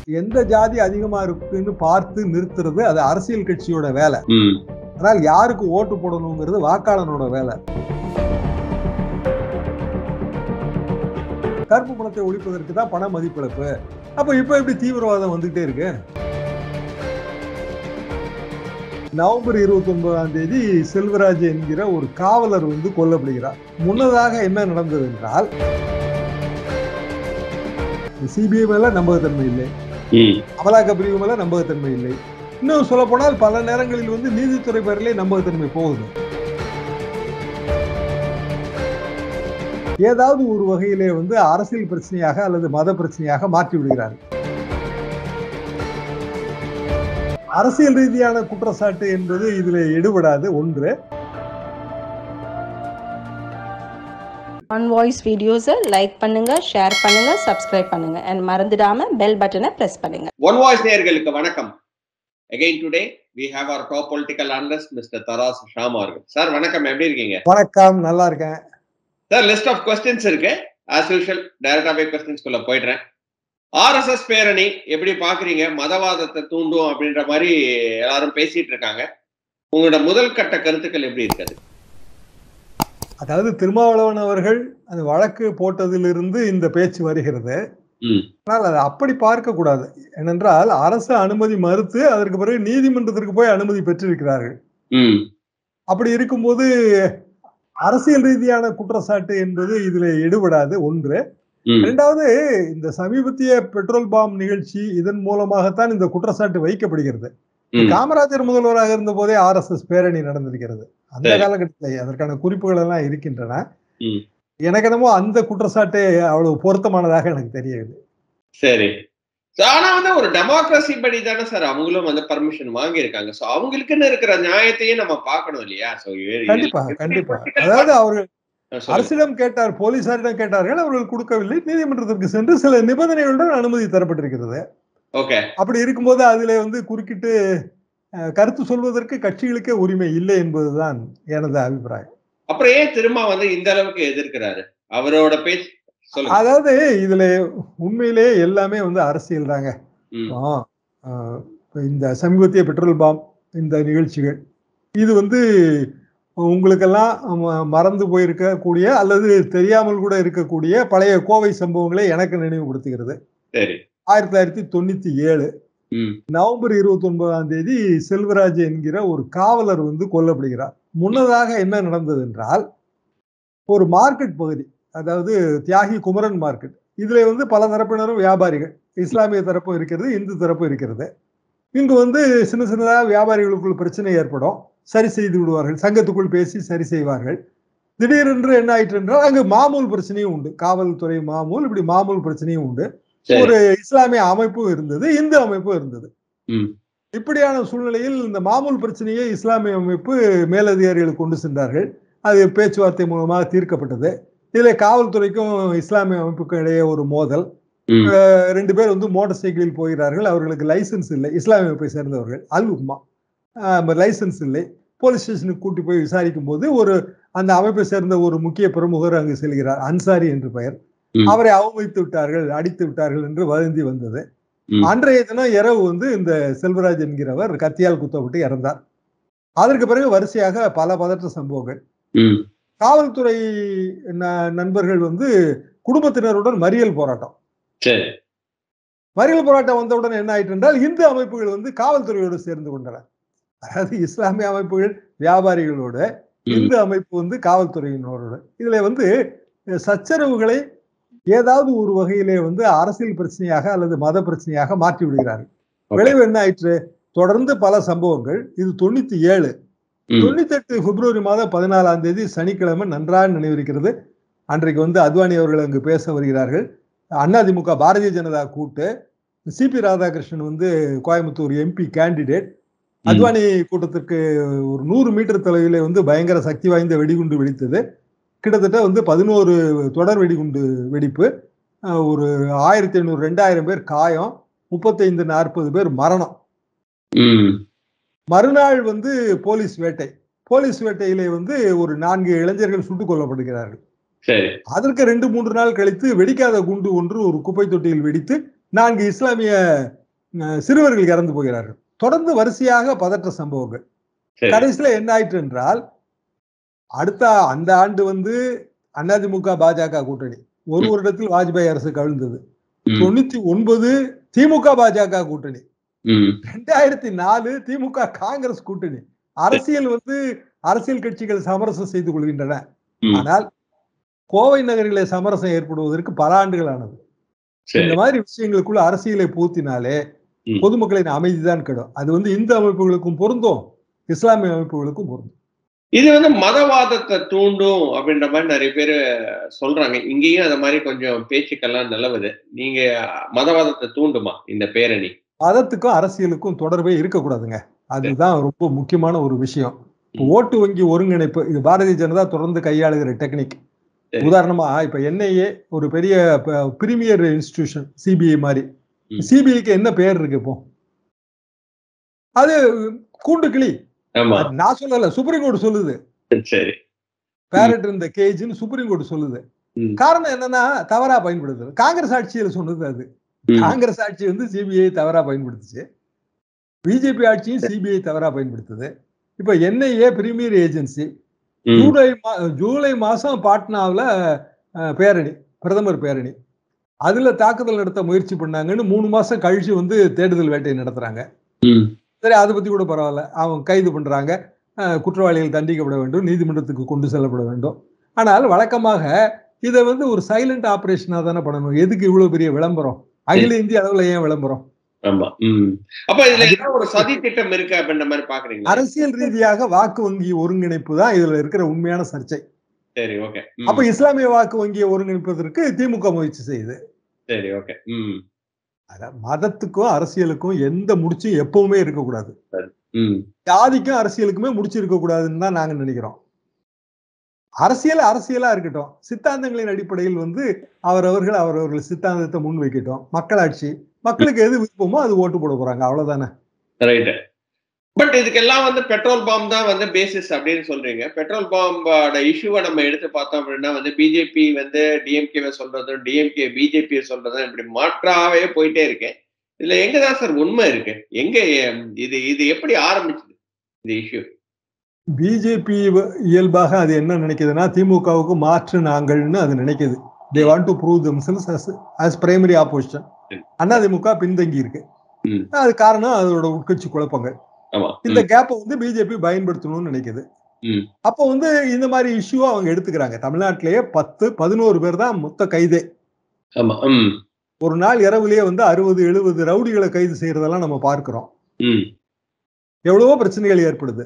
எந்த ஜாதி அதிகமா இருக்குன்னு பார்த்து நிறுத்துறது அது அரசியல் கட்சியோட வேலை ம் ஆனால் யாருக்கு ஓட்டு போடணுங்கிறது வாக்காளனோட வேலை கருப்பு பணத்தை ஒழிப்பதற்கு தான் பண மதிப்பிழப்பு அப்ப இப்ப எப்படி தீவிரவாதம் வந்துகிட்டே இருக்கு நவம்பர் இருபத்தி ஒன்பதாம் தேதி செல்வராஜ் என்கிற ஒரு காவலர் வந்து கொல்லப்படுகிறார் முன்னதாக என்ன நடந்தது என்றால் சிபிஐ மேல நம்பகத்தன்மை இல்லை ம் அமலாக்க பிரிவு மேல நம்பகத்தன்மை இல்லை இன்னும் சொல்ல போனால் பல நேரங்களில் வந்து நீதித்துறை பேரிலே நம்பகத்தன்மை போகுது ஏதாவது ஒரு வகையிலே வந்து அரசியல் பிரச்சனையாக அல்லது மத பிரச்சனையாக மாற்றி விடுகிறார்கள் அரசியல் ரீதியான குற்றச்சாட்டு என்பது இதுல எடுபடாது ஒன்று ஆன் வாய்ஸ் வீடியோஸை லைக் பண்ணுங்க ஷேர் பண்ணுங்க சப்ஸ்கிரைப் பண்ணுங்க அண்ட் மறந்துடாம பெல் பட்டனை பிரஸ் பண்ணுங்க ஒன் வாய்ஸ் நேயர்களுக்கு வணக்கம் again today we have our top political analyst mister Tharasu Shyam அவர்கள் சார் வணக்கம் எப்படி இருக்கீங்க வணக்கம் நல்லா இருக்கேன் சார் லிஸ்ட் ஆஃப் கொஸ்டின்ஸ் இருக்கு ஆஸ் யூஷுவல் டைரக்டாவே கொஸ்டின்ஸ்குள்ள போயிடுறேன் ஆர்எஸ்எஸ் பேரணி எப்படி பாக்குறீங்க மதவாதத்தை தூண்டும் அப்படின்ற மாதிரி எல்லாரும் பேசிட்டு இருக்காங்க உங்களோட முதல் கட்ட கருத்துக்கள் எப்படி இருக்காது அதாவது திருமாவளவன் அவர்கள் அந்த வழக்கு போட்டதிலிருந்து இந்த பேச்சு வருகிறது ம் ஆனால் அதை அப்படி பார்க்க கூடாது ஏனென்றால் அரசு அனுமதி மறுத்து அதற்கு பிறகு நீதிமன்றத்திற்கு போய் அனுமதி பெற்றிருக்கிறார்கள் ம் அப்படி இருக்கும்போது அரசியல் ரீதியான குற்றச்சாட்டு என்பது இதுல எடுபடாது ஒன்று ம் இரண்டாவது இந்த சமீபத்திய பெட்ரோல் பாம் நிகழ்ச்சி இதன் மூலமாகத்தான் இந்த குற்றச்சாட்டு வைக்கப்படுகிறது ம் காமராஜர் முதல்வராக இருந்த போதே ஆர் எஸ் எஸ் பேரணி நடந்திருக்கிறது அந்த சரி. காலகட்டத்தில் அதற்கான குறிப்புகள் எல்லாம் இருக்கின்றன ம். எனக்கு என்னமோ அந்த குற்றச்சாட்டே அவ்வளவு பொருத்தமானதாக எனக்கு தெரியவில்லை சரி So, ஆனா வந்து ஒரு டெமோக்ரஸி படி தானே சார் அவங்களும் வந்து பர்மிஷன் வாங்கியிருக்காங்க சோ அவங்களுக்குன்னு இருக்கிற நியாயத்தையும் நம்ம பார்க்கணும் இல்லையா சோ கண்டிப்பா கண்டிப்பா அதாவது அவர்கள் அரசு அரசிடம் கேட்டார் போலீசாரிடம் கேட்டார்கள் அவர்கள் கொடுக்கவில்லை நீதிமன்றத்திற்கு சென்று சில நிபந்தனைகளுடன் அனுமதி தரப்பட்டிருக்கிறது ஓகே அப்படி இருக்கும்போது அதிலே வந்து குறுக்கிட்டு அஹ், கருத்து சொல்வதற்கு கட்சிகளுக்கே உரிமை இல்லை என்பதுதான் எனது அபிப்பிராயம் அப்புறம் ஏன் திரும்ப வந்து இந்த அளவுக்கு எதிர்க்கிறாரு அவரோட பேச்சு சொல்லுங்க அதாவது இதுல உண்மையிலே எல்லாமே வந்து அரசியல் தாங்க ம், ஆ, ஆ, இப்ப இந்த சமீபத்திய பெட்ரோல் பாம் இந்த நிகழ்ச்சிகள் இது வந்து உங்களுக்கெல்லாம் ம- மறந்து போயிருக்கக்கூடிய அல்லது தெரியாமல் கூட இருக்கக்கூடிய பழைய கோவை சம்பவங்களை எனக்கு நினைவுபடுத்துகிறது சரி ஆயிரத்தி தொள்ளாயிரத்தி தொண்ணூத்தி ஏழு ம், நவம்பர் இருபத்தி ஒன்பதாம் தேதி செல்வராஜ் என்கிற ஒரு காவலர் வந்து கொல்லப்படுகிறார் முன்னதாக என்ன நடந்தது என்றால் ஒரு மார்க்கெட் பகுதி அதாவது தியாகி குமரன் மார்க்கெட் இதுல வந்து பல தரப்பினரும் வியாபாரிகள் இஸ்லாமிய தரப்பும் இருக்கிறது இந்து தரப்பும் இருக்கிறது இங்கு வந்து சின்ன சின்னதாக வியாபாரிகளுக்குள் பிரச்சனை ஏற்படும் சரி செய்து விடுவார்கள் சங்கத்துக்குள் பேசி சரி செய்வார்கள் திடீரென்று என்ன ஆயிற்று என்றால் அங்கு மாமூல் பிரச்சனையும் உண்டு காவல்துறை மாமூல் இப்படி மாமூல் பிரச்சனையும் உண்டு சரி ஒரு இஸ்லாமிய அமைப்பும் இருந்தது இந்து அமைப்பும் இருந்தது ம், இப்படியான சூழ்நிலையில் இந்த மாமூல் பிரச்சனையை இஸ்லாமிய அமைப்பு மேலதிகாரிகளுக்கு கொண்டு சென்றார்கள் அது பேச்சுவார்த்தை மூலமாக தீர்க்கப்பட்டது இதுல காவல்துறைக்கும் இஸ்லாமிய அமைப்புக்கும் இடையே ஒரு மோதல் ம், அஹ் ரெண்டு பேர் வந்து மோட்டார் சைக்கிளில் போகிறார்கள் அவர்களுக்கு லைசென்ஸ் இல்லை இஸ்லாமிய அமைப்பை சேர்ந்தவர்கள் அல் உம்மா லைசென்ஸ் இல்லை போலீஸ் ஸ்டேஷனுக்கு கூட்டி போய் விசாரிக்கும் போது ஒரு அந்த அமைப்பை சேர்ந்த ஒரு முக்கிய பிரமுகர் அங்கு செல்கிறார் அன்சாரி என்று பெயர் ம். அவரை அவமதித்து விட்டார்கள் அடித்து விட்டார்கள் என்று வதந்தி வந்தது ம். அன்றைய தினம் இரவு வந்து இந்த செல்வராஜ் என்கிறவர் கத்தியால் குத்தப்பட்டு இறந்தார் அதற்கு பிறகு வரிசையாக பல பதற்ற சம்பவங்கள் ம், காவல்துறை ந- நண்பர்கள் வந்து குடும்பத்தினருடன் மறியல் போராட்டம் சரி மறியல் போராட்டம் வந்தவுடன் என்ன ஆயிற்று என்றால் இந்து அமைப்புகள் வந்து காவல்துறையோடு சேர்ந்து கொண்டன அதாவது இஸ்லாமிய அமைப்புகள் வியாபாரிகளோட ம், இந்து அமைப்பு வந்து காவல்துறையினரோட இதுல வந்து அஹ், சச்சரவுகளை ஏதாவது ஒரு வகையிலே வந்து அரசியல் பிரச்சனையாக அல்லது மத பிரச்சனையாக மாற்றி விடுகிறார்கள் Okay. விளைவு என்ன ஆயிற்று தொடர்ந்து பல சம்பவங்கள் இது தொண்ணூத்தி ஏழு ம், தொண்ணூத்தி எட்டு பிப்ரவரி மாதம் பதினாலாம் தேதி சனிக்கிழமை நன்றாக நினைவிருக்கிறது அன்றைக்கு வந்து அத்வானி அவர்கள் அங்கு பேச வருகிறார்கள் அதிமுக பாரதிய ஜனதா கூட்டு சிபி ராதாகிருஷ்ணன் வந்து கோயம்புத்தூர் எம்பி கேண்டிடேட் அத்வானி கூட்டத்திற்கு ஒரு நூறு மீட்டர் தொலைவிலே வந்து பயங்கர சக்தி வாய்ந்த வெடிகுண்டு வெடித்தது கிட்டத்தட்ட வந்து பதினோரு தொடர் வெடிகுண்டு வெடிப்பு அஹ் ஒரு ஆயிரத்தி ஐநூறு ரெண்டாயிரம் பேர் காயம் முப்பத்தைந்து நாற்பது பேர் மரணம் ம், மறுநாள் வந்து போலீஸ் வேட்டை போலீஸ் வேட்டையிலே வந்து ஒரு நான்கு இளைஞர்கள் சுட்டுக் கொல்லப்படுகிறார்கள் சரி அதற்கு ரெண்டு மூன்று நாள் கழித்து வெடிக்காத குண்டு ஒன்று ஒரு குப்பை தொட்டியில் வெடித்து நான்கு இஸ்லாமிய அஹ், சிறுவர்கள் இறந்து போகிறார்கள் தொடர்ந்து வரிசையாக பதற்ற சம்பவங்கள் சரி கடைசியில என்ன ஆயிற்று என்றால் அடுத்த அந்த ஆண்டு வந்து அதிமுக பாஜக கூட்டணி ஒரு வருடத்தில் வாஜ்பாய் அரசு கவிழ்ந்தது ம், தொண்ணூத்தி ஒன்பது திமுக பாஜக கூட்டணி ம், ரெண்டாயிரத்தி நாலு திமுக காங்கிரஸ் கூட்டணி அரசியல் வந்து அரசியல் கட்சிகள் சமரசம் செய்து கொள்கின்றன ம். ஆனால் கோவை நகரிலே சமரசம் ஏற்படுவதற்கு பல ஆண்டுகள் ஆனது சரி இந்த மாதிரி விஷயங்களுக்குள்ள அரசியலை பூத்தினாலே ம். பொதுமக்களின் அமைதிதான் கெடும் அது வந்து இந்து அமைப்புகளுக்கும் பொருந்தும் இஸ்லாமிய அமைப்புகளுக்கும் பொருந்தும் இது வந்து மதவாதத்தை தூண்டும் அப்படின்ற மாதிரி நிறைய பேர் சொல்றாங்க இங்கேயும் அந்த மாதிரி கொஞ்சம் பேச்சுக்கெல்லாம் நிலவுது நீங்க மதவாதத்தை தூண்டுமா இந்த பேரணி மதத்துக்கும் அரசியலுக்கும் தொடர்பே இருக்கக்கூடாதுங்க அதுதான் ரொம்ப முக்கியமான ஒரு விஷயம் இப்ப ஓட்டு வங்கி ஒருங்கிணைப்பு இது பாரதிய ஜனதா தொடர்ந்து கையாளுகிற டெக்னிக் சரி. உதாரணமா இப்ப என்ஐஏ ஒரு பெரிய பிரீமியர் இன்ஸ்டிடியூஷன் சிபிஐ மாதிரி ம். சிபிஐக்கு என்ன பேர் இருக்கு இப்போ அது கூண்டு கிளி ஆமா அது நான் சொல்லல சுப்ரீம் கோர்ட் சொல்லுது சரி பேரட் இந்த கேஜ்னு சுப்ரீம் கோர்ட் சொல்லுது ம். காரணம் என்னன்னா தவறா பயன்படுத்துது காங்கிரஸ் ஆட்சியில சொன்னது அது ம், காங்கிரஸ் ஆட்சி வந்து சிபிஐ தவறா பயன்படுத்துச்சு பிஜேபி ஆட்சியும் சிபிஐ தவறா பயன்படுத்துது இப்ப என்ஐஏ பிரீமியர் ஏஜென்சி ம், ஜூலை மா- ஜூலை மாசம் பாட்னாவுல அஹ், பேரணி பிரதமர் பேரணி அதுல தாக்குதல் நடத்த முயற்சி பண்ணாங்கன்னு மூணு மாசம் கழிச்சு வந்து தேடுதல் வேட்டை நடத்துறாங்க ம், சரி அதை பத்தி கூட பரவாயில்ல அவங்க கைது பண்றாங்க அஹ், குற்றவாளிகள் தண்டிக்கப்பட வேண்டும் நீதிமன்றத்துக்கு கொண்டு செல்லப்பட வேண்டும் ஆனால் வழக்கமாக இதை வந்து ஒரு சைலண்ட் ஆபரேஷனா தானே பண்ணணும் எதுக்கு இவ்வளவு பெரிய விளம்பரம் அகில இந்திய அளவுல ஏன் விளம்பரம் ஆமா ம். அப்ப இதுல ஏதாவது ஒரு சதி திட்டம் இருக்கு அப்படின்ற மாதிரி பாக்குறீங்களா அரசியல் ரீதியாக வாக்கு வங்கி ஒருங்கிணைப்பு தான் இதுல இருக்கிற உண்மையான சர்ச்சை சரி ஓகே அப்ப இஸ்லாமிய வாக்கு வங்கியை ஒருங்கிணைப்பதற்கு திமுக முயற்சி செய்யுது சரி ஓகே ம் அதான் மதத்துக்கும் அரசியலுக்கும் எந்த முடிச்சும் எப்பவுமே இருக்கக்கூடாது ம் ஜாதிக்கும் அரசியலுக்குமே முடிச்சு இருக்கக்கூடாதுன்னு தான் நாங்க நினைக்கிறோம் அரசியல் அரசியலா இருக்கட்டும் சித்தாந்தங்களின் அடிப்படையில் வந்து அவரவர்கள் அவரவர்கள் சித்தாந்தத்தை முன் வைக்கட்டும் மக்களாட்சி மக்களுக்கு எது விருப்பமோ அது ஓட்டு போட போறாங்க அவ்வளவுதானே ரைட் பட் இதுக்கெல்லாம் வந்து பெட்ரோல் பாம் தான் வந்து பேசிஸ் அப்படின்னு சொல்றீங்க பெட்ரோல் பாம்போட இஷ்யூவை நம்ம எடுத்து பார்த்தோம் அப்படின்னா வந்து பிஜேபி வந்து டிஎம்கேவை சொல்றதும் டிஎம்கே பிஜேபியை சொல்றதும் இப்படி மாற்றாவே போயிட்டே இருக்கு இதுல எங்கதான் சார் உண்மை இருக்கு எங்க எம், இது இது எப்படி ஆரம்பிச்சது இந்த இஷ்யூ பிஜேபி இயல்பாக அது என்ன நினைக்குதுன்னா திமுகவுக்கு மாற்று நாங்கள்னு அது நினைக்குது they want to prove themselves as as primary opposition ம். அதிமுக பின்தங்கி இருக்கு ம். அது காரணம் அதோட உட்கட்சி குழப்பங்கள் ஆமா இந்த கேப்பை வந்து பிஜேபி பயன்படுத்தணும்னு நினைக்குது ம். அப்போ வந்து இந்த மாதிரி இஷ்யூவை அவங்க எடுத்துக்கிறாங்க தமிழ்நாட்டிலேயே பத்து பதினோரு பேர் தான் மொத்த கைதே ஆமா ம் ஒரு நாள் இரவுலயே வந்து அறுபது எழுபது ரவுடிகளை கைது செய்யறதெல்லாம் நம்ம பார்க்கிறோம் ம் எவ்வளவோ பிரச்சனைகள் ஏற்படுது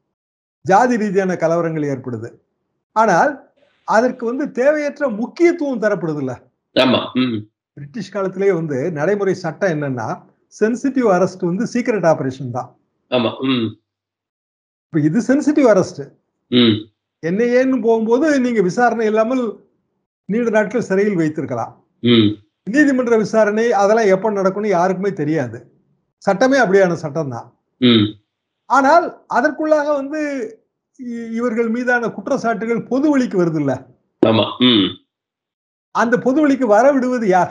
ஜாதி ரீதியான கலவரங்கள் ஏற்படுது ஆனால் அதற்கு வந்து தேவையற்ற முக்கியத்துவம் தரப்படுது இல்ல ஆமா ம் பிரிட்டிஷ் காலத்திலேயே வந்து நடைமுறை சட்டம் என்னன்னா சென்சிட்டிவ் அரெஸ்ட் வந்து சீக்ரெட் ஆபரேஷன் தான் ஆமா ம் இப்ப இது சென்சிட்டிவ் அரெஸ்ட் ம் என்ஐஏன்னு போகும்போது நீங்க விசாரணை இல்லாமல் நீண்ட நாட்கள் சிறையில் வைத்திருக்கலாம் ம் நீதிமன்ற விசாரணை அதெல்லாம் எப்ப நடக்கும்னு யாருக்குமே தெரியாது சட்டமே அப்படியான சட்டம் தான் ம் ஆனால் அதற்குள்ளாக வந்து இ- இவர்கள் மீதான குற்றச்சாட்டுகள் பொது வழிக்கு வருது இல்ல ஆமா ம் அந்த பொது வழிக்கு வர விடுவது யார்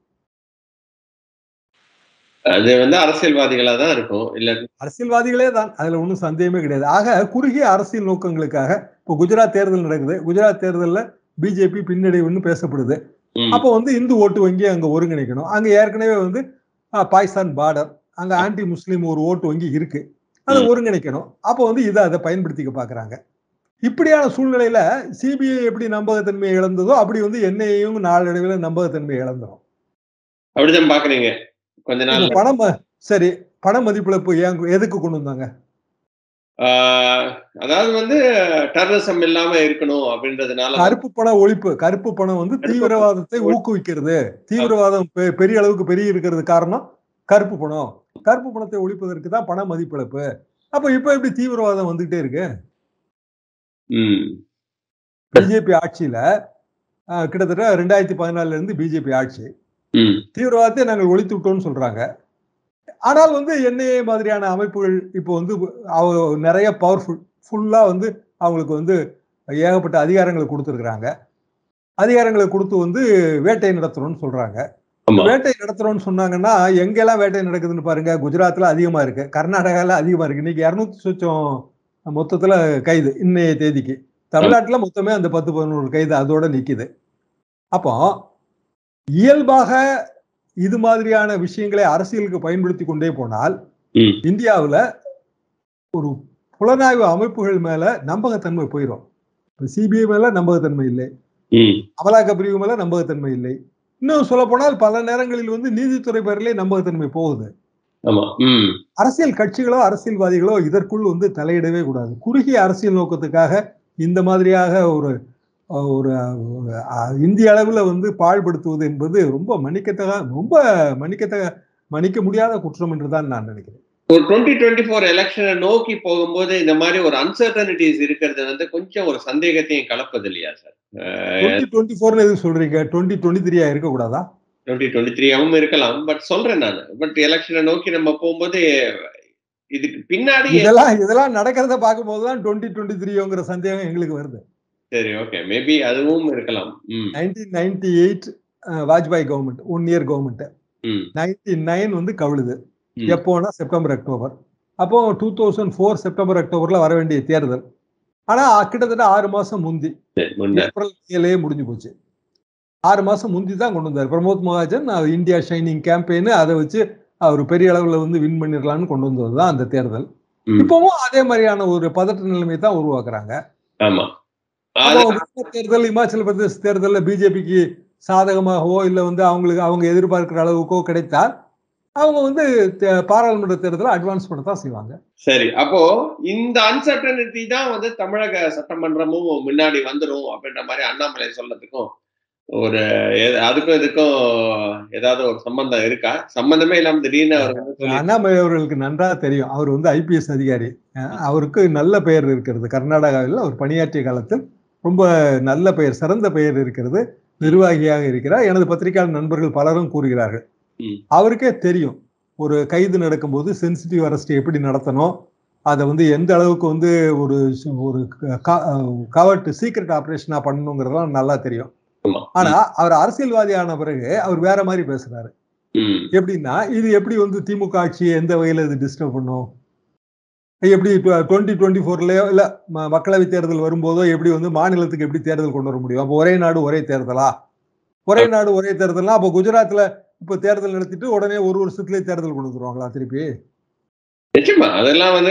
அது வந்து அரசியல்வாதிகளா தான் இருக்கும் இல்ல அரசியல்வாதிகளே தான் அதுல ஒன்றும் சந்தேகமே கிடையாது ஆக குறுகிய அரசியல் நோக்கங்களுக்காக இப்போ குஜராத் தேர்தல் நடக்குது குஜராத் தேர்தல்ல பிஜேபி பின்னடைவுன்னு பேசப்படுது ம், அப்போ வந்து இந்து ஓட்டு வங்கி அங்க ஒருங்கிணைக்கணும் அங்க ஏற்கனவே வந்து அஹ், பாகிஸ்தான் பார்டர் அங்க ஆன்டி முஸ்லீம் ஒரு ஓட்டு வங்கி இருக்கு அதை ம். ஒருங்கிணைக்கணும் அப்போ வந்து இதை அதை பயன்படுத்திக்க பாக்குறாங்க இப்படியான சூழ்நிலையில சிபிஐ எப்படி நம்பகத்தன்மையை இழந்ததோ அப்படி வந்து என்ஐயும் நாளடைவில் நம்பகத்தன்மையை இழந்துரும் அப்படிதான் பாக்குறீங்க கொஞ்ச நாள் இப்ப பணம் ம- சரி பண மதிப்பிழப்பு ஏன் எதுக்கு கொண்டு வந்தாங்க ஆஹ், அதாவது வந்து டெரரிசம் இல்லாம இருக்கணும் அப்படின்றதுனால கருப்பு பண ஒழிப்பு கருப்பு பணம் வந்து கருப்பு தீவிரவாதத்தை ஊக்குவிக்கிறது தீவிரவாதம் பெ- பெரிய அளவுக்கு பெரிய இருக்கிறது காரணம் கருப்பு பணம் கருப்பு பணத்தை ஒழிப்பதற்கு தான் பண மதிப்பிழப்பு அப்ப இப்ப எப்படி தீவிரவாதம் வந்துகிட்டே இருக்கு ம் பிஜேபி ஆட்சியில ஆஹ், கிட்டத்தட்ட ரெண்டாயிரத்தி பதினாலுல இருந்து பிஜேபி ஆட்சி ம் தீவிரவாதத்தை நாங்கள் ஒழித்து விட்டோம்னு சொல்றாங்க ஆனால் வந்து என்ஐஏ மாதிரியான அமைப்புகள் இப்போ வந்து அவ நிறைய பவர்ஃபுல் ஃபுல்லா வந்து அவங்களுக்கு வந்து ஏகப்பட்ட அதிகாரங்களை கொடுத்துருக்குறாங்க அதிகாரங்களை கொடுத்து வந்து வேட்டை நடத்தணும்னு சொல்றாங்க ஆமா வேட்டை நடத்துறோம்னு சொன்னாங்கன்னா எங்கெல்லாம் வேட்டை நடக்குதுன்னு பாருங்க குஜராத்ல அதிகமா இருக்கு கர்நாடகால அதிகமா இருக்கு இன்னைக்கு இருநூத்தி சொச்சம் மொத்தத்துல கைது இன்னைய தேதிக்கு தமிழ்நாட்டுல மொத்தமே அந்த பத்து பதினோரு கைது அதோட நிக்குது அப்போ இயல்பாக இது மாதிரியான விஷயங்களை அரசியலுக்கு பயன்படுத்தி கொண்டே போனால் ம் இந்தியாவுல ஒரு புலனாய்வு அமைப்புகள் மேல நம்பகத்தன்மை போயிடும் இப்போ சிபிஐ மேல நம்பகத்தன்மை இல்லை ம் அமலாக்க பிரிவு மேல நம்பகத்தன்மை இல்லை இன்னும் சொல்ல போனால் பல நேரங்களில் வந்து நீதித்துறை பேரிலே நம்பகத்தன்மை போகுது ஆமா ம் அரசியல் கட்சிகளோ அரசியல்வாதிகளோ இதற்குள் வந்து தலையிடவே கூடாது குறுகிய அரசியல் நோக்கத்துக்காக இந்த மாதிரியாக ஒரு ஒரு ஒரு, அஹ், இந்திய அளவுல வந்து பாழ்படுத்துவது என்பது ரொம்ப மன்னிக்கத்தக ரொம்ப மன்னிக்கத்தக மன்னிக்க முடியாத குற்றம் என்று தான் நான் நினைக்கிறேன் ஒரு டுவெண்ட்டி டுவெண்ட்டி ஃபோர் எலெக்ஷனை நோக்கி போகும்போது இந்த மாதிரி ஒரு அன்சர்டனிட்டிஸ் இருக்கிறது வந்து கொஞ்சம் ஒரு சந்தேகத்தையும் கலப்பது இல்லையா சார் டுவெண்ட்டி டுவெண்ட்டி ஃபோர்னு எதுவும் சொல்றீங்க டுவெண்ட்டி டுவெண்ட்டி த்ரீயா இருக்கக்கூடாதா டுவெண்ட்டி டுவெண்ட்டி த்ரீயாவும் இருக்கலாம் பட் சொல்றேன் நான் பட் எலெக்ஷனை நோக்கி நம்ம போகும்போது இதுக்கு பின்னாடி இதெல்லாம் இதெல்லாம் நடக்கிறத பார்க்கும்போது தான் டுவெண்ட்டி டுவெண்ட்டி த்ரீங்கிற சந்தேகம் எங்களுக்கு வருது சரி ஓகே மேபி அதுவும் இருக்கலாம் ம் nineteen ninety eight Vajpayee government one year government ம் நைன்டி நைன் வந்து கவிழுது ம். எப்போனா செப்டம்பர் அக்டோபர் அப்போ டூ தௌசண்ட் ஃபோர் செப்டம்பர் அக்டோபர்ல வர வேண்டிய தேர்தல் ஆனா அ- கிட்டத்தட்ட ஆறு மாசம் முந்தி சரி, முன்ன ஏப்ரல் மேலேயே முடிஞ்சு போச்சு ஆறு மாசம் முந்தி தான் கொண்டு வந்தார் பிரமோத் மகாஜன் அஹ், இந்தியா ஷைனிங் கேம்பெயின் அதை வச்சு அவர் பெரிய அளவுல வந்து வின் பண்ணிடலாம்னு கொண்டு வந்தது தான் அந்த தேர்தல் ம். இப்பவும் அதே மாதிரியான ஒரு பதட்ட நிலைமை தான் உருவாக்குறாங்க ஆமா அப்போ அது குஜராத் தேர்தல் இமாச்சல பிரதேச தேர்தல்ல பிஜேபிக்கு சாதகமாகவோ இல்ல வந்து அவங்களுக்கு அவங்க எதிர்பார்க்கிற அளவுக்கோ கிடைத்தால் அவங்க வந்து தே- பாராளுமன்ற தேர்தலை அட்வான்ஸ் பண்ண தான் செய்வாங்க சரி அப்போ இந்த அன்சர்டனிட்டி தான் வந்து தமிழக சட்டமன்றமும் முன்னாடி வந்துரும் அப்படின்ற மாதிரி அண்ணாமலை சொல்றதுக்கும் ஒரு எ- அதுக்கும் இதுக்கும் ஏதாவது ஒரு சம்பந்தம் இருக்கா சம்பந்தமே இல்லாம திடீர்னு அவர் வந்து சொல்லி அண்ணாமலை அவர்களுக்கு நன்றா தெரியும் அவர் வந்து ஐபிஎஸ் அதிகாரி அஹ் அவருக்கு நல்ல பெயர் இருக்கிறது கர்நாடகாவில் அவர் பணியாற்றிய காலத்தில் ரொம்ப நல்ல பெயர் சிறந்த பெயர் இருக்கிறது நிர்வாகியாக இருக்கிறார் எனது பத்திரிகையாளர் நண்பர்கள் பலரும் கூறுகிறார்கள் ம். அவருக்கே தெரியும் ஒரு கைது நடக்கும்போது சென்சிட்டிவ் அரெஸ்ட் எப்படி நடத்தணும் அதை வந்து எந்த அளவுக்கு வந்து ஒரு ச- ஒரு கவர்ட் சீக்ரெட் ஆபரேஷனா பண்ணணுங்கிறதெல்லாம் நல்லா தெரியும் ஆமா. ஆனா அவர் அரசியல்வாதி ஆன பிறகு அவர் வேற மாதிரி பேசுறாரு ம் எப்படின்னா இது எப்படி வந்து திமுக ஆட்சியை எந்த வகையில இது டிஸ்டர்ப் பண்ணும் எப்படி டுவெண்ட்டி டுவெண்ட்டி ஃபோர்லயோ இல்ல ம- மக்களவை தேர்தல் வரும்போதோ எப்படி வந்து மாநிலத்துக்கு எப்படி தேர்தல் கொண்டு வர முடியும் அப்போ ஒரே நாடு ஒரே தேர்தலா ஒரே நாடு ஒரே தேர்தல்னா அப்போ குஜராத்ல இப்போ தேர்தல் நடத்திட்டு உடனே ஒரு வருஷத்துலயே தேர்தல் கொண்டு வந்துருவாங்களா திருப்பி நிச்சயமா அதெல்லாம் வந்து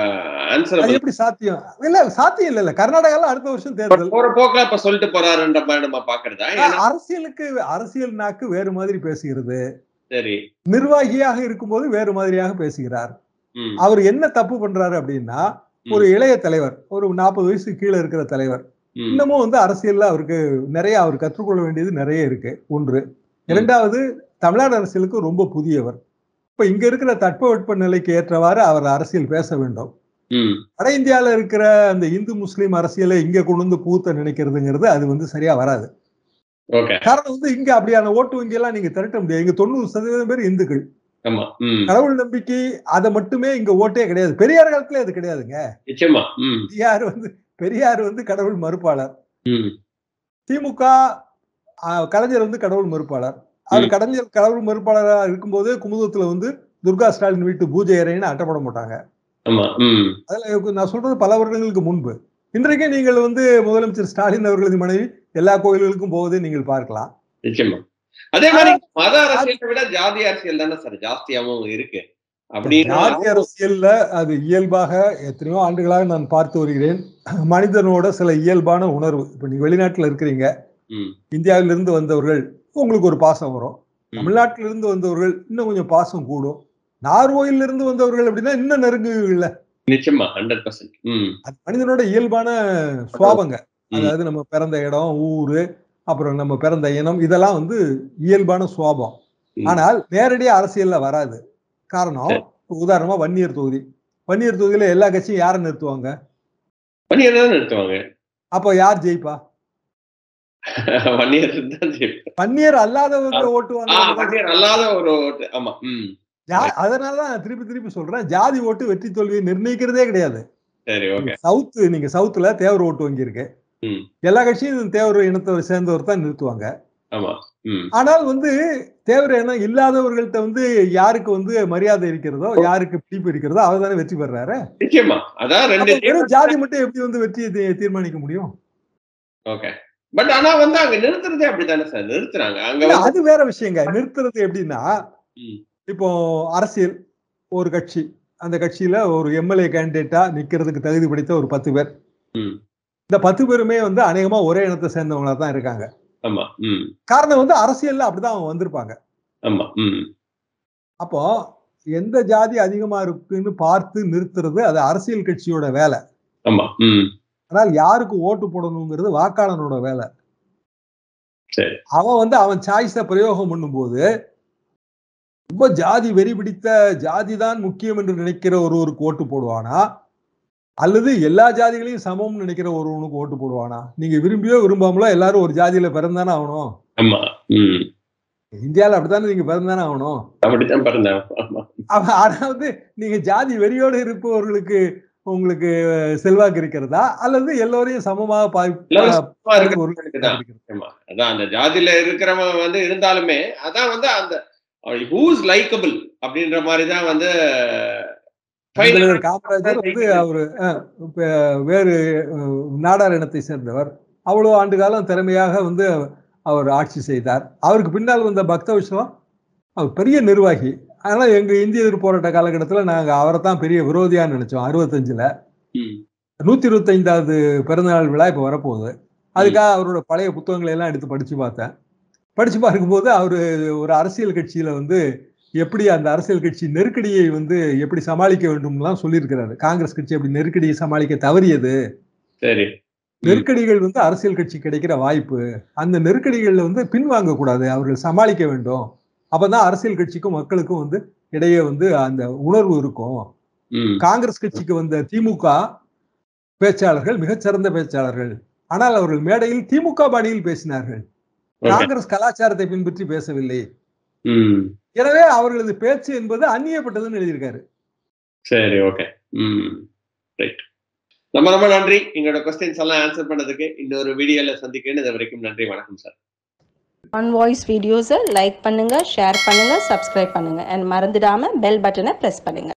ஆன்சர் அது எப்படி சாத்தியம் இல்ல சாத்தியம் இல்ல இல்ல கர்நாடகால அடுத்த வருஷம் தேர்தல் போற போக்குல இப்ப சொல்லிட்டு போறாருன்ற மாதிரி நம்ம பாக்குறதா ஏன்னா அரசியலுக்கு அரசியல் நாக்கு வேறு மாதிரி பேசுகிறது சரி நிர்வாகியாக இருக்கும்போது வேறு மாதிரியாக பேசுகிறார் ம் அவர் என்ன தப்பு பண்றாரு அப்படின்னா ம். ஒரு இளைய தலைவர் ஒரு நாற்பது வயசு கீழே இருக்கிற தலைவர் ம் இன்னமும் வந்து அரசியல்ல அவருக்கு நிறைய அவர் கற்றுக்கொள்ள வேண்டியது நிறைய இருக்கு ஒன்று இரண்டாவது தமிழ்நாடு அரசியலுக்கு ரொம்ப புதியவர் இப்ப இங்க இருக்கிற தட்பவெட்ப நிலைக்கு ஏற்றவாறு அவர் அரசியல் பேச வேண்டும் ம் வட இந்தியால இருக்கிற அந்த இந்து முஸ்லீம் அரசியலை இங்க கொண்டு வந்து பூத்த நினைக்கிறதுங்கிறது அது வந்து சரியா வராது ஓகே காரணம் வந்து இங்க அப்படியான ஓட்டு வங்கி எல்லாம் நீங்க திரட்ட முடியாது இங்க தொண்ணூறு சதவீதம் பேர் இந்துக்கள் ஆமா ம் கடவுள் நம்பிக்கை அதை மட்டுமே இங்க ஓட்டே கிடையாது பெரியார் காலத்துல அது கிடையாதுங்க நிச்சயமா ம் பெரியார் வந்து பெரியார் வந்து கடவுள் மறுப்பாளர் ம் திமுக ஆ, கலைஞர் வந்து கடவுள் மறுப்பாளர் அவர் ம். கலைஞர் கடவுள் மறுப்பாளராக இருக்கும்போது குமுதத்துல வந்து துர்கா ஸ்டாலின் வீட்டு பூஜை அறைன்னு அட்டப்பட மாட்டாங்க ஆமா ம் அதுல நான் சொல்றது பல வருடங்களுக்கு முன்பு இன்றைக்கே நீங்கள் வந்து முதலமைச்சர் ஸ்டாலின் அவர்களது மனைவி எல்லா கோயில்களுக்கும் போவதை நீங்கள் பார்க்கலாம் நிச்சயமா அதே மாதிரி மத அரசியலை விட ஜாதி அரசியல் தானே சார் ஜாஸ்தியாவும் இருக்கு அப்படின்னு ஜாதி அரசியல்ல அது இயல்பாக எத்தனையோ ஆண்டுகளாக நான் பார்த்து வருகிறேன் மனிதனோட சில இயல்பான உணர்வு இப்ப நீங்க வெளிநாட்டுல இருக்கிறீங்க ம் இந்தியாவிலிருந்து வந்தவர்கள் உங்களுக்கு ஒரு பாசம் வரும் ம். தமிழ்நாட்டிலிருந்து வந்தவர்கள் இன்னும் கொஞ்சம் பாசம் கூடும் நார்வோயில இருந்து வந்தவர்கள் அப்படின்னா இன்னும் நெருங்குகள்ல நிச்சயமா ஹண்ட்ரட் பர்சன்ட் ம் அது மனிதனோட இயல்பான சுவாபங்க ம். அதாவது நம்ம பிறந்த இடம் ஊரு அப்புறம் நம்ம பிறந்த இனம் இதெல்லாம் வந்து இயல்பான சுவாபம் ம். ஆனால் நேரடியா அரசியல்ல வராது காரணம் சரி. உதாரணமா வன்னியர் தொகுதி வன்னியர் தொகுதியில எல்லா கட்சியும் யாரை நிறுத்துவாங்க வன்னியர் தான் நிறுத்துவாங்க அப்போ யார் ஜெயிப்பா வன்னியர் தான் ஜெயிப்பாங்க. வன்னியர் அல்லாதவங்க ஓட்டு ஆ வாங்க வன்னியர் அல்லாத ஒரு ஓட்டு ஆமா ம் அதனாலதான் நான் திருப்பி திருப்பி சொல்றேன் ஜாதி ஓட்டு வெற்றி தோல்வியை நிர்ணயிக்கிறதே கிடையாது சரி ஓகே சவுத் நீங்க சவுத்துல தேவர் ஓட்டு வங்கி இருக்கு ம் எல்லா கட்சியும் தேவர் இனத்தை சேர்ந்தவர் தான் நிறுத்துவாங்க ஆமா ம் ஆனால் வந்து தேவர் எண்ணம் இல்லாதவர்கள்ட்ட வந்து யாருக்கு வந்து மரியாதை இருக்கிறதோ யாருக்கு பிடிப்பு இருக்கிறதோ அவர் தானே வெற்றி பெறாரு நிச்சயமா அதான் ரெண்டு அப்ப வெறும் ஜாதி மட்டும் எப்படி வந்து வெற்றியை தீ- தீர்மானிக்க முடியும் ஓகே பட் ஆனா வந்து அங்க நிறுத்துறதே அப்படித்தானே சார் நிறுத்துறாங்க அங்க இல்ல, வந்து அது வேற விஷயங்க நிறுத்துறது எப்படின்னா ம். இப்போ அரசியல் ஒரு கட்சி அந்த கட்சியில ஒரு எம்எல்ஏ கேண்டிடேட்டா நிக்கிறதுக்கு தகுதி படைத்த ஒரு பத்து பேர் ம். இந்த பத்து பேருமே வந்து அநேகமா ஒரே இனத்தை சேர்ந்தவங்களா தான் இருக்காங்க ஆமா ம் காரணம் வந்து அரசியல்ல அப்படிதான் அவங்க வந்திருப்பாங்க ஆமா ம் அப்போ எந்த ஜாதி அதிகமா இருக்குன்னு பார்த்து நிறுத்துறது அது அரசியல் கட்சியோட வேலை ஆமா ம் ஆனால் யாருக்கு ஓட்டு போடணுங்கிறது வாக்காளனோட வேலை சரி அவன் வந்து அவன் சாய்ஸ பிரயோகம் பண்ணும்போது ரொம்ப ஜாதி வெறி பிடித்த ஜாதி தான் முக்கியம் என்று நினைக்கிற ஒருவருக்கு ஓட்டு போடுவானா அல்லது எல்லா ஜாதிகளையும் சமம்னு நினைக்கிற ஒருவனுக்கு ஓட்டு போடுவானா நீங்க விரும்பியோ விரும்பாமலோ எல்லாரும் ஒரு ஜாதியில பிறந்தானே ஆகணும் ஆமா ம் இந்தியாவில் அப்படித்தானே நீங்க பிறந்தானே ஆகணும் அப்படித்தான் பிறந்தேன் ஆமா அவ- ஆனா வந்து நீங்க ஜாதி வெறியோடு இருப்பவர்களுக்கு உங்களுக்கு செல்வாக்கு இருக்கிறதா அல்லது எல்லோரையும் சமமாக பாய்- எல்லாரும் பா- சும்மா இருக்கிறது ஒரு- இருக்குதான். ஆமா அதான் அந்த ஜாதியில இருக்கிறவன் வந்து இருந்தாலுமே அதான் வந்து அந்த ஹூஸ் லைக்கபிள் அப்படின்ற மாதிரி தான் வந்து final முதல்வர் காமராஜர் வந்து அவரு அஹ், இப்ப வேறு அஹ், நாடார் இனத்தை சேர்ந்தவர் அவ்வளவு ஆண்டு காலம் திறமையாக வந்து அவர் ஆட்சி செய்தார் அவருக்கு பின்னால் வந்த பக்த விஸ்வம் அவர் பெரிய நிர்வாகி அதனால எங்க இந்திய எதிர்ப்பு போராட்ட காலகட்டத்தில் நாங்க அவரை தான் பெரிய விரோதியான்னு நினைச்சோம் அறுபத்தஞ்சுல ம், நூத்தி இருபத்தைந்தாவது பிறந்தநாள் விழா இப்ப வரப்போகுது அதுக்காக அவரோட பழைய புத்தகங்களை எல்லாம் எடுத்து படிச்சு பார்த்தேன் படிச்சு பார்க்கும்போது அவரு ஒரு அரசியல் கட்சியில வந்து எப்படி அந்த அரசியல் கட்சி நெருக்கடியை வந்து எப்படி சமாளிக்க வேண்டும்லாம் சொல்லியிருக்கிறாரு காங்கிரஸ் கட்சி அப்படி நெருக்கடியை சமாளிக்க தவறியது சரி நெருக்கடிகள் வந்து அரசியல் கட்சி கிடைக்கிற வாய்ப்பு அந்த நெருக்கடிகள்ல வந்து பின்வாங்க கூடாது அவர்கள் சமாளிக்க வேண்டும் அப்பதான் அரசியல் கட்சிக்கும் மக்களுக்கும் வந்து இடையே வந்து அந்த உணர்வு இருக்கும் ம் காங்கிரஸ் கட்சிக்கு வந்த திமுக பேச்சாளர்கள் மிகச்சிறந்த பேச்சாளர்கள் ஆனால் அவர்கள் மேடையில் திமுக பாணியில் பேசினார்கள் ஓகே காங்கிரஸ் கலாச்சாரத்தை பின்பற்றி பேசவில்லை ம் எனவே அவர்களது பேச்சு என்பது அந்நியப்பட்டதுன்னு எழுதியிருக்காரு சரி ஓகே ம் ரைட் ரொம்ப ரொம்ப நன்றி எங்களோட கொஸ்டின்ஸ் எல்லாம் ஆன்சர் பண்ணதுக்கு இன்னொரு வீடியோல சந்திக்கிறேன் இது வரைக்கும் நன்றி வணக்கம் சார் ஆன் வாய்ஸ் வீடியோஸை லைக் பண்ணுங்கள் ஷேர் பண்ணுங்கள் சப்ஸ்கிரைப் பண்ணுங்கள் அண்ட் மறந்துடாமல் பெல் பட்டனை ப்ரெஸ் பண்ணுங்கள்